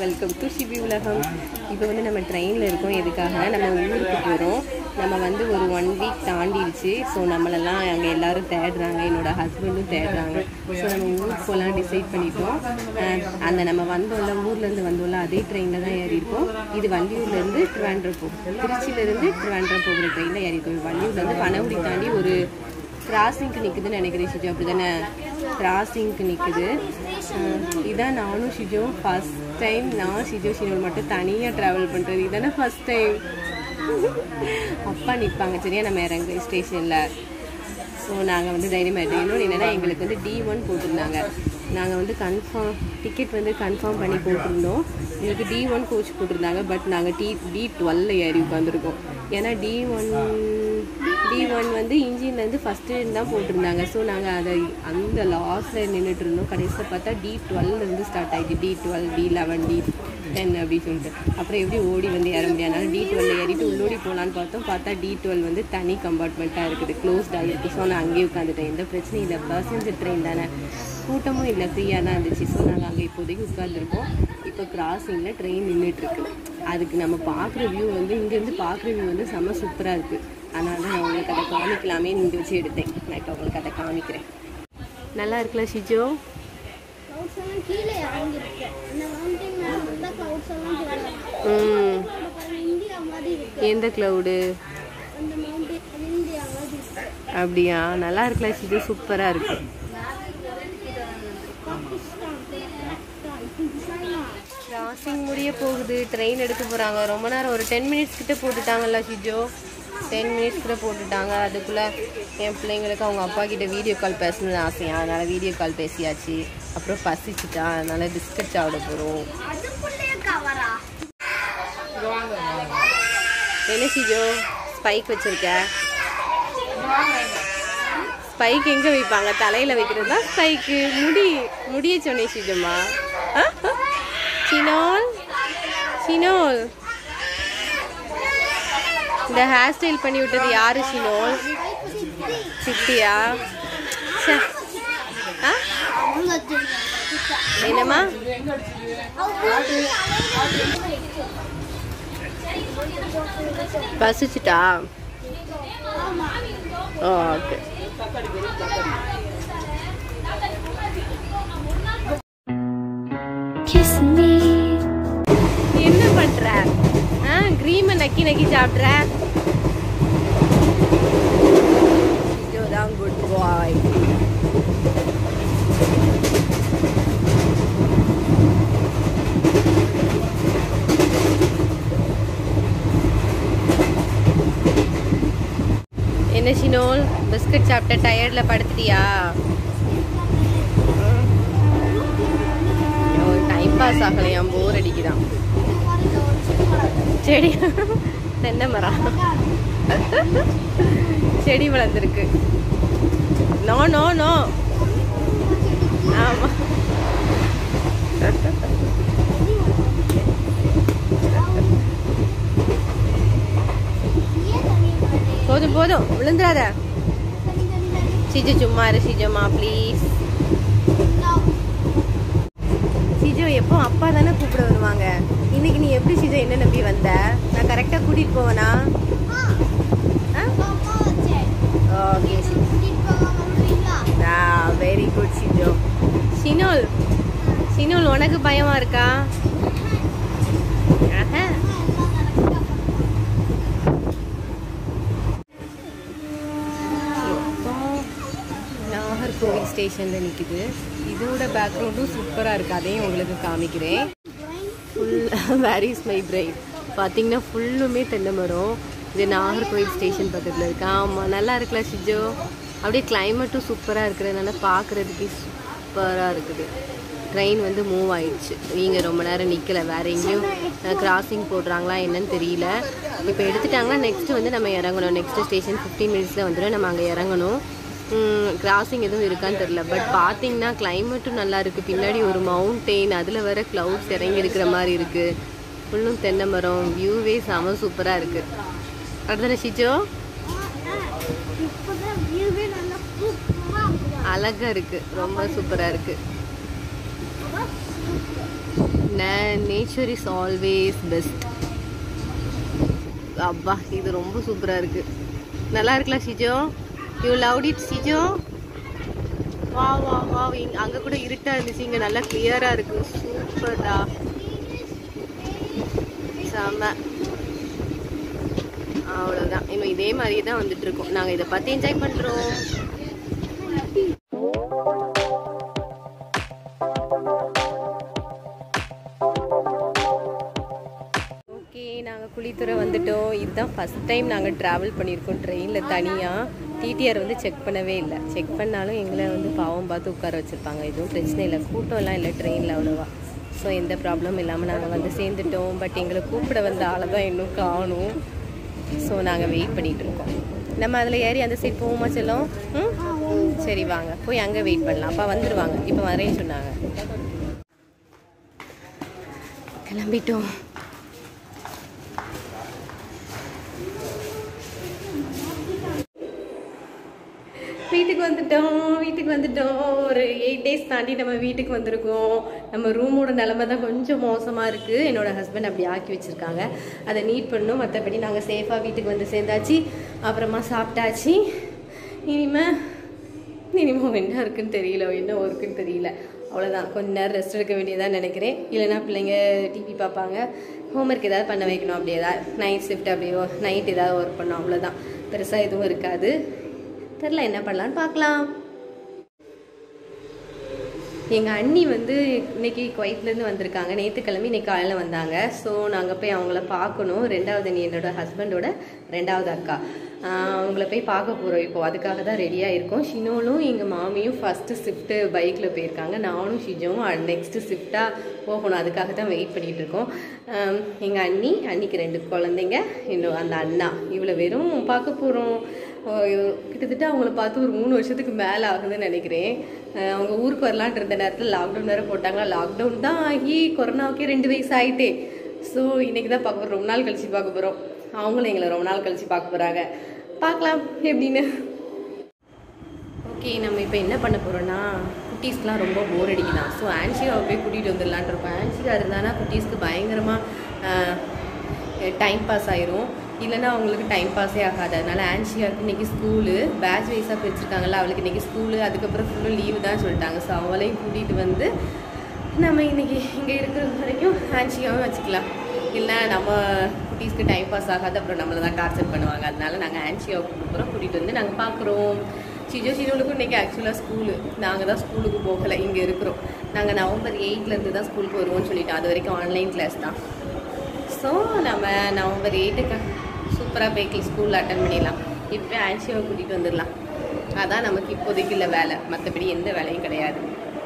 Welcome to Shibi உலகம் இப்போ வந்து நம்ம ட்ரெயினில் இருக்கோம் எதுக்காக நம்ம ஊருக்கு போகிறோம் நம்ம வந்து ஒரு ஒன் வீக் தாண்டிடுச்சு ஸோ நம்மளெல்லாம் அங்கே எல்லாரும் தேடுறாங்க என்னோட ஹஸ்பண்டும் தேடுறாங்க ஸோ நம்ம ஊருக்கு போகலாம் டிசைட் பண்ணிட்டோம் அஹ் அந்த நம்ம வந்தோம்ல ஊர்லேருந்து வந்தோம்ல அதே ட்ரெயினில் தான் ஏறி இருக்கோம் இது வள்ளியூர்லேருந்து ட்ரிவாண்ட்ரம் போகும் திருச்சியிலேருந்து ட்ரிவாண்ட்ரம் போகிற ட்ரெயினில் ஏறி இருக்கோம் வள்ளியூர்லேருந்து பனகுடி தாண்டி ஒரு கிராசிங்க்கு நிற்குதுன்னு நினைக்கிறேன் ஷிஜோ அப்படி தானே கிராசிங்க்கு நிற்குது இதான் நானும் ஷிஜோ ஃபஸ்ட் டைம் நான் ஷிஜோ ஷினோல் மட்டும் தனியாக ட்ராவல் பண்ணுறது இதானே ஃபஸ்ட் டைம் அப்பா நிற்பாங்க சரியா நம்ம இறங்கு ஸ்டேஷனில் ஸோ நாங்கள் வந்து தைரியமாக இருக்கோம் இன்னொன்று என்னென்னா எங்களுக்கு வந்து டி ஒன் போட்டிருந்தாங்க நாங்கள் வந்து கன்ஃபார்ம் டிக்கெட் வந்து கன்ஃபார்ம் பண்ணி போட்டிருந்தோம் எங்களுக்கு டி ஒன் கோச் போட்டிருந்தாங்க பட் நாங்கள் டி டி டுவெல்ல ஏறி உட்காந்துருக்கோம் ஏன்னா டி ஒன் டி ஒன் வந்து இன்ஜின்லேருந்து ஃபஸ்ட்டு தான் போட்டிருந்தாங்க ஸோ நாங்கள் அதை அந்த லாஸ்ட்டில் நின்றுட்டு இருந்தோம் கடைசியில் பார்த்தா டி டுவெல்லேருந்து ஸ்டார்ட் ஆகிடுச்சு D twelve D eleven D ten அப்படின்னு சொல்லிட்டு அப்புறம் எப்படி ஓடி வந்து ஏற முடியாதனால டி டுவெல் ஏறிட்டு உள்ளோடி போகலான்னு பார்த்தோம் பார்த்தா டி டுவெல் வந்து தனி கம்பார்ட்மெண்ட்டாக இருக்குது க்ளோஸ்டாக இருக்குது ஸோ நான் அங்கேயே உட்காந்துட்டேன் எந்த பிரச்சனையும் இல்லை பேசஞ்சர் ட்ரெயின் தானே கூட்டமும் இல்லை ஃப்ரீயாக தான் இருந்துச்சு ஸோ நாங்கள் அங்கே இப்போதைக்கு உட்காந்துருக்கோம் இப்போ கிராசிங்கில் ட்ரெயின் நின்றுட்டுருக்கு அதுக்கு நம்ம பார்க்குற வியூ வந்து இங்கேருந்து பார்க்குற வியூ வந்து செம்ம சூப்பராக இருக்குது அதனால தான் நான் உங்களுக்கு அதை காமிக்கலாமே இங்கே வச்சு எடுத்தேன் நான் இப்போ உங்களுக்கு அதை காமிக்கிறேன் நல்லா இருக்குல்ல ஷிஜோ clouds எல்லாம் கீழே இறங்கிருக்கு அந்த மவுண்டன் மேல வந்தா clouds எல்லாம் கீழே இறங்கும். ம் இப்ப பாருங்க, இந்தியா மாதிரி இருக்கு எந்த க்ளவுடு அந்த மவுண்டன் அது இந்தியா மாதிரி இருக்கு அப்படியா நல்லா இருக்குல்ல ஷிஜோ சூப்பராக இருக்குது பாகிஸ்தான் பாகிஸ்தான், சைனா கிராசிங் முடிய போகுது ட்ரெயின் எடுக்க போகிறாங்க ரொம்ப நேரம் ஒரு டென் மினிட்ஸ் கிட்ட போட்டுட்டாங்கல்ல ஷிஜோ டென் மினிட்ஸ் கிட்ட போட்டுட்டாங்க அதுக்குள்ளே என் பிள்ளைங்களுக்கு அவங்க அப்பா கிட்ட வீடியோ கால் பேசணும்னு ஆசையா அதனால் வீடியோ கால் பேசியாச்சு அப்புறம் பசிச்சுட்டா அதனால் பிஸ்கட் சாப்பிட போகிறோம் அதுக்குள்ளேயே கவரா என்ன ஷிஜோ ஸ்பைக் வச்சிருக்க ஸ்பைக் எங்கே வைப்பாங்க தலையில் வைக்கிறது தான் ஸ்பைக்கு முடி முடிய சொன்னேன் ஷிஜம்மா சினோல் சினோல் இந்த ஹேர் ஸ்டைல் பண்ணி விட்டது யாரு ஷினோல் சித்தியா ச்சே. ஆ என்னம்மா பசிச்சுட்டா ஓ ஓகே Kiss me. என்ன பண்ற ஆ கிரீமை நக்கி நக்கி சாப்பிட்ற இதுதான் குட் பாய் என்ன ஷினோல் பிஸ்கட் சாப்பிட்ட டயர்டில் படுத்துட்டியா டைம் பாஸ் ஆகலையாம் போர் அடிக்குதான் செடி தென்னை மரம் செடி வளர்ந்துருக்கு நோ நோ நோ ஆமா போதும் போதும் விழுந்துடாத சிஜு சும்மா இரு சிஜம்மா ப்ளீஸ் சிஜோ எப்போ அப்பா தானே கூப்பிட வருவாங்க இன்னைக்கு நீ எப்படி சிஜோ என்ன நம்பி வந்த நான் கரெக்டாக கூட்டிட்டு போவனா okay very good Shijo Shinol Shinol உனக்கு பயமா இருக்கா ஆஹா. இப்போ நாகர்கோவில் ஸ்டேஷனில் நிற்குது இதோட பேக்ரவுண்டும் சூப்பராக இருக்குது அதையும் உங்களுக்கு காமிக்கிறேன் full where is my pride பார்த்தீங்கன்னா ஃபுல்லுமே தென்னை மரம் இது நாகர்கோவில் ஸ்டேஷன் பக்கத்தில் இருக்கு ஆமாம் நல்லா இருக்குல்ல ஷிஜோ அப்படியே கிளைமேட்டும் சூப்பராக இருக்கிறதுனால பார்க்குறதுக்கே சூப்பராக இருக்குது ட்ரெயின் வந்து மூவ் ஆயிடுச்சு நீங்கள் ரொம்ப நேரம் நிற்கல வேற எங்கேயும் கிராசிங் போடுறாங்களா என்னன்னு தெரியல இப்போ எடுத்துட்டாங்கன்னா நெக்ஸ்ட் வந்து நம்ம இறங்கணும் நெக்ஸ்ட் ஸ்டேஷன் ஃபிஃப்டீன் மினிட்ஸில் வந்துடும் நம்ம அங்கே இறங்கணும் கிராசிங் எதுவும் இருக்கான்னு தெரில பட் பார்த்தீங்கன்னா கிளைமேட்டும் நல்லா இருக்குது பின்னாடி ஒரு மவுண்டெயின் அதில் வர க்ளவுட்ஸ் இறங்கி இருக்கிற மாதிரி இருக்குது ஃபுல்லும் தென்னை மரம் வியூவே செம சூப்பராக இருக்குது அடுத்த ஷிஜோ இப்பதான் வியூவே நல்லா சூப்பரா இருக்குது அழகாக இருக்குது ரொம்ப சூப்பராக இருக்குது என்ன நேச்சர் இஸ் ஆல்வேஸ் பெஸ்ட் அப்பா இது ரொம்ப சூப்பராக இருக்கு நல்லா இருக்குல்ல Shijo you love it Shijo வா வா வா இங்க அங்கே கூட இருட்டாக இருந்துச்சு இங்கே நல்லா கிளியராக இருக்கு சூப்பர்டா செம்ம அவ்வளோதான் இன்னும் இதே மாதிரியே தான் வந்துட்டு இருக்கோம் நாங்கள் இதை பார்த்து என்ஜாய் பண்ணுறோம் ஓகே நாங்கள் குளித்துறை வந்துட்டோம் இதுதான் ஃபஸ்ட் டைம் நாங்கள் ட்ராவல் பண்ணியிருக்கோம் ட்ரெயினில் தனியாக டிடிஆர் வந்து செக் பண்ணவே இல்லை செக் பண்ணாலும் எங்களை வந்து பாவம் பார்த்து உட்கார வச்சுருப்பாங்க எதுவும் பிரச்சனை இல்லை கூட்டம்லாம் இல்லை ட்ரெயினில் அவ்வளோவா ஸோ எந்த ப்ராப்ளமும் இல்லாமல் நாங்கள் வந்து சேர்ந்துட்டோம் பட் எங்களை கூப்பிட வந்த ஆளை தான் இன்னும் காணும் ஸோ நாங்கள் வெயிட் பண்ணிகிட்டு இருக்கோம் நம்ம அதில் ஏறி அந்த சைட் போவோமா செல்லும் ம் சரி வாங்க போய் அங்கே வெயிட் பண்ணலாம் அப்பா வந்துடுவாங்க இப்போ வரேன்னு சொன்னாங்க கிளம்பிட்டோம் வீட்டுக்கு வந்துட்டோம் வீட்டுக்கு வந்துட்டோம் ஒரு எயிட் டேஸ் தாண்டி நம்ம வீட்டுக்கு வந்திருக்கோம் நம்ம ரூமோட நிலமை தான் கொஞ்சம் மோசமாக இருக்குது என்னோட ஹஸ்பண்ட் அப்படி ஆக்கி வச்சுருக்காங்க அதை நீட் பண்ணணும் மற்றபடி நாங்கள் சேஃபாக வீட்டுக்கு வந்து சேர்ந்தாச்சு அப்புறமா சாப்பிட்டாச்சு இனிமே இனிமே என்ன இருக்குன்னு தெரியல என்ன ஒர்க்குன்னு தெரியல அவ்வளோதான் கொஞ்ச நேரம் ரெஸ்ட் எடுக்க வேண்டியதாக நினைக்கிறேன் இல்லைன்னா பிள்ளைங்க டிவி பார்ப்பாங்க ஹோம்ஒர்க் ஏதாவது பண்ண வைக்கணும் அப்படி ஏதாவது நைட் ஷிஃப்ட் அப்படியோ நைட் ஏதாவது ஒர்க் பண்ணோம் அவ்வளோதான் பெருசாக எதுவும் இருக்காது தெரில என்ன பண்ணலான்னு பார்க்கலாம் எங்கள் அண்ணி வந்து இன்னைக்கு குவைத்லேருந்து வந்திருக்காங்க நேற்று கிளம்பி இன்னைக்கு காலையில் வந்தாங்க ஸோ நாங்கள் போய் அவங்கள பார்க்கணும் ரெண்டாவது அண்ணி என்னோட ஹஸ்பண்டோட ரெண்டாவது அக்கா ஆஹ் அவங்கள போய் பார்க்க போகிறோம் இப்போ அதுக்காக தான் ரெடியாக இருக்கோம் ஷினோலும் எங்கள் மாமியும் ஃபஸ்ட்டு ஷிஃப்ட்டு பைக்கில் போயிருக்காங்க நானும் ஷிஜோவும் நெக்ஸ்ட்டு ஷிஃப்டாக போகணும் அதுக்காக தான் வெயிட் பண்ணிகிட்டு இருக்கோம் எங்கள் அண்ணி அன்னிக்கு ரெண்டு குழந்தைங்க இன்னும் அந்த அண்ணா இவ்வளோ வெறும் பார்க்க போகிறோம் கிட்டத்தட்ட அவங்கள பார்த்து ஒரு மூணு வருஷத்துக்கு மேலே ஆகுதுன்னு நினைக்கிறேன் அஹ் அவங்க ஊருக்கு வரலான்ட்டு இருந்த நேரத்தில் லாக்டவுன் வேறு போட்டாங்களா லாக்டவுன் தான் ஆகி கொரோனாவுக்கே ரெண்டு வயசு ஆயிட்டே ஸோ இன்னைக்கு தான் பார்க்க போகிறோம் ரொம்ப நாள் கழிச்சு பார்க்க போகிறோம் அவங்களும் எங்களை ரொம்ப நாள் கழிச்சு பார்க்க போகிறாங்க பார்க்கலாம் எப்படின்னு ஓகே நம்ம இப்போ என்ன பண்ண போகிறோம்னா குட்டீஸ்க்குலாம் ரொம்ப போர் அடிக்குதான் ஸோ ஆன்ஷிகாவை போய் கூட்டிகிட்டு வந்துடலான் இருக்கோம் ஆன்ஷிகா இருந்தானா குட்டீஸ்க்கு பயங்கரமாக டைம் பாஸ் ஆயிரும் இல்லைன்னா அவங்களுக்கு டைம் பாஸே ஆகாது அதனால ஆன்ஷியாவுக்கு இன்னைக்கு ஸ்கூலு பேட்ச் வைஸாக பிரிச்சிருக்காங்கல்ல அவளுக்கு இன்னைக்கு ஸ்கூலு அதுக்கப்புறம் ஃபுல்லும் லீவு தான் சொல்லிட்டாங்க ஸோ அவளையும் கூட்டிகிட்டு வந்து நம்ம இன்னைக்கு இங்கே இருக்கிற வரைக்கும் ஆன்ஷியாவும் வச்சுக்கலாம் இல்லை நம்ம குட்டீஸ்க்கு டைம் பாஸ் ஆகாது அப்புறம் நம்மளை தான் டார்ச்சர் பண்ணுவாங்க அதனால நாங்கள் ஆன்ஷியாவை கூப்பிட்றோம் கூட்டிகிட்டு வந்து நாங்கள் பார்க்குறோம் சிஜோ சிஜோலுக்கும் இன்றைக்கி ஆக்சுவலாக ஸ்கூலு நாங்கள் தான் ஸ்கூலுக்கு போகலை இங்கே இருக்கிறோம் நாங்கள் நவம்பர் எயிட்லேருந்து தான் ஸ்கூலுக்கு வருவோம்னு சொல்லிட்டோம் அது வரைக்கும் ஆன்லைன் கிளாஸ் தான் ஸோ நம்ம நவம்பர் எயிட்டுக்கு சூப்பராக போய்க்கு ஸ்கூலில் அட்டன் பண்ணிடலாம் இப்போ ஆன்சியாவை கூட்டிகிட்டு வந்துடலாம் அதான் நமக்கு இப்போதைக்கு இல்லை வேலை மற்றபடி எந்த வேலையும் கிடையாது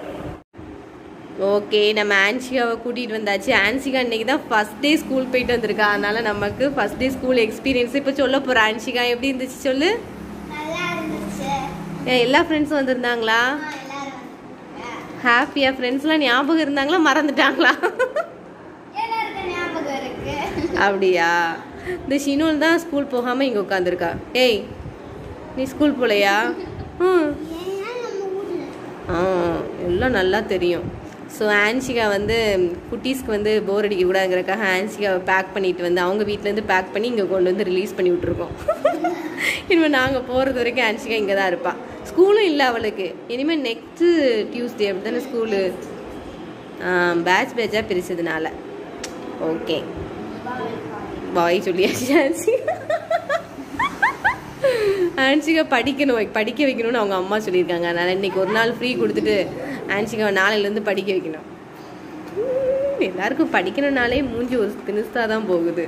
ஓகே நம்ம ஆன்சிகாவை கூட்டிகிட்டு வந்தாச்சு ஆன்சிகா இன்னைக்கு தான் ஃபஸ்ட் டே ஸ்கூல் போயிட்டு வந்திருக்கா அதனால நமக்கு ஃபஸ்ட் டே ஸ்கூல் எக்ஸ்பீரியன்ஸ் இப்போ சொல்ல போகிறோம் ஆன்சிகா எப்படி இருந்துச்சு சொல்லு நல்லா இருந்துச்சு ஏ, எல்லா ஃப்ரெண்ட்ஸும் வந்திருந்தாங்களா ஆ, எல்லாரும் வந்தாங்க. ஹாப்பியாக ஃப்ரெண்ட்ஸ்லாம் ஞாபகம் இருந்தாங்களா மறந்துட்டாங்களா எல்லாருக்கும் ஞாபகம் இருக்கு அப்படியா இந்த ஷினோல் தான் ஸ்கூல் போகாமல் இங்கே உட்காந்துருக்கா ஏய் நீ ஸ்கூல் போகலையா ம் ஏன்னா நம்ம ஊர்ல ஆ எல்லாம் நல்லா தெரியும் ஸோ ஆன்சிகா வந்து குட்டீஸ்க்கு வந்து போர் அடிக்க கூடாதுங்கிறக்காக ஆன்சிகாவை பேக் பண்ணிட்டு வந்து அவங்க வீட்டிலேருந்து பேக் பண்ணி இங்கே கொண்டு வந்து ரிலீஸ் பண்ணி விட்ருக்கோம் இனிமேல் நாங்கள் போகிறது வரைக்கும் ஆன்சிகா இங்கே தான் இருப்பாள் ஸ்கூலும் இல்லை அவளுக்கு இனிமேல் நெக்ஸ்ட்டு டியூஸ்டே அப்படி தானே ஸ்கூலு பேட்ச் பேட்சாக பிரிச்சதுனால ஓகே பாய் சொல்லியாச்சு ஆன்சிகா ஆன்சிகா படிக்கணும் படிக்க வைக்கணும்னு அவங்க அம்மா சொல்லியிருக்காங்க அதனால் இன்னைக்கு ஒரு நாள் ஃப்ரீ கொடுத்துட்டு ஆன்சிகாவை நாளையிலேருந்து படிக்க வைக்கணும் உம், எல்லாருக்கும் படிக்கணும்னாலே மூஞ்சி ஒரு திணிஸ்தா தான் போகுது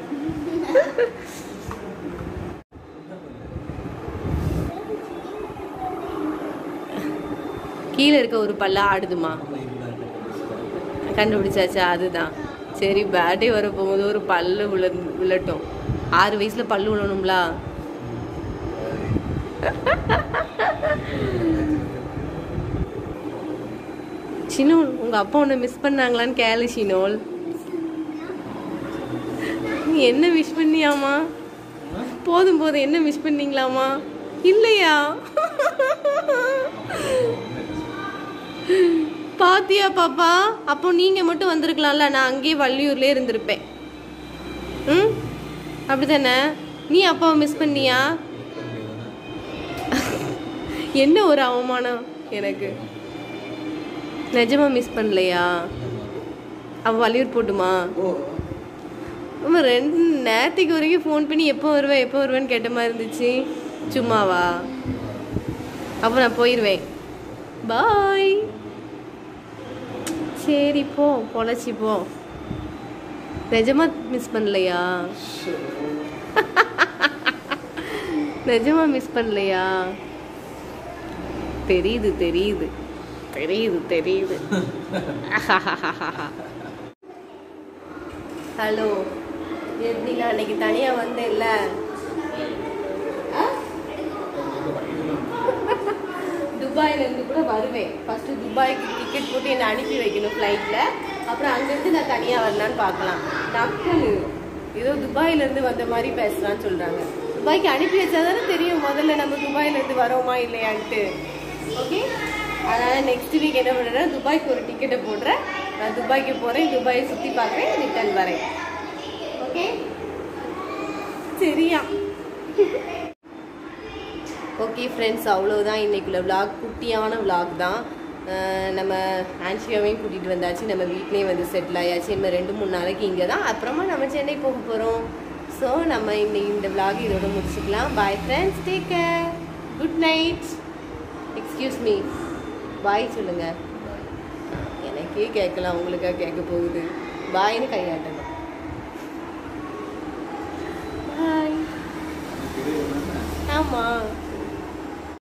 கீழே இருக்க ஒரு பல்ல ஆடுதுமா கண்டுபிடிச்சாச்சா அதுதான் சரி பேட்டே வர போகும்போது ஒரு பல்லு விழ விழட்டும் ஆறு வயசுல பல்லு விழணும்ல ஷினோல் உங்க அப்பா உன்னை மிஸ் பண்ணாங்களான்னு கேளு ஷினோல் நீ என்ன விஷ் பண்ணியாமா போதும் போதும் என்ன மிஸ் பண்ணீங்களாமா இல்லையா பார்த்து பாத்தியா பாப்பா அப்போ நீங்க மட்டும் வந்திருக்கலாம்ல நான் அங்கேயே வள்ளியூர்லயே இருந்திருப்பேன் ம் அப்படிதானே நீ அப்பாவை மிஸ் பண்ணியா என்ன ஒரு அவமானம் எனக்கு நிஜமா மிஸ் பண்ணலையா அவ வள்ளியூர் போட்டுமா ஆமா ரெண்டு நேரத்துக்கு வரைக்கும் ஃபோன் பண்ணி எப்போ வருவேன் எப்போ வருவேன்னு கேட்ட மாதிரி இருந்துச்சு சும்மாவா அப்போ நான் போயிடுவேன் பாய் சரி போ பொழைச்சி போ நிஜமா மிஸ் பண்ணலையா நிஜமா மிஸ் பண்ணலையா தெரியுது தெரியுது தெரியுது தெரியுது ஹலோ எப்படி நான் அன்னைக்கு தனியா வந்தேன்ல துபாயில இருந்து கூட வருவேன் ஃபர்ஸ்ட் துபாய்க்கு டிக்கெட் போட்டு என்னை அனுப்பி வைக்கணும் ஃப்ளைட்ல அப்புறம் அங்கிருந்து நான் தனியா வரலான்னு பார்க்கலாம் நக்கல் ஏதோ துபாயில இருந்து வந்த மாதிரி பேசுறான்னு சொல்றாங்க துபாய்க்கு அனுப்பி வச்சாதானே தெரியும் முதல்ல நம்ம துபாயில இருந்து வரோமா இல்லையான்ட்டு ஓகே அதனால நெக்ஸ்ட் வீக் என்ன பண்றேன்னா துபாய்க்கு ஒரு டிக்கெட்டை போடுறேன் நான் துபாய்க்கு போறேன் துபாயை சுத்தி பார்க்குறேன் ரிட்டர்ன் வரேன் ஓகே சரியா ஓகே ஃப்ரெண்ட்ஸ் அவ்வளோதான் இன்னைக்குள்ள vlog குட்டியான vlog தான் அஹ் நம்ம ஆன்ஷியாவையும் கூட்டிகிட்டு வந்தாச்சு நம்ம வீட்லேயே வந்து செட்டில் ஆயாச்சு நம்ம ரெண்டு மூணு நாளைக்கு இங்கே தான் அப்புறமா நம்ம சென்னை போக போகிறோம் ஸோ நம்ம இன்னைக்கு இந்த vlog இதோட முடிச்சுக்கலாம் bye friends take care good night excuse me bye சொல்லுங்க எனக்கே கேட்கலாம் உங்களுக்கா கேட்க போகுது பாய்னு கையாட்டணும் பாய் ஆமாம்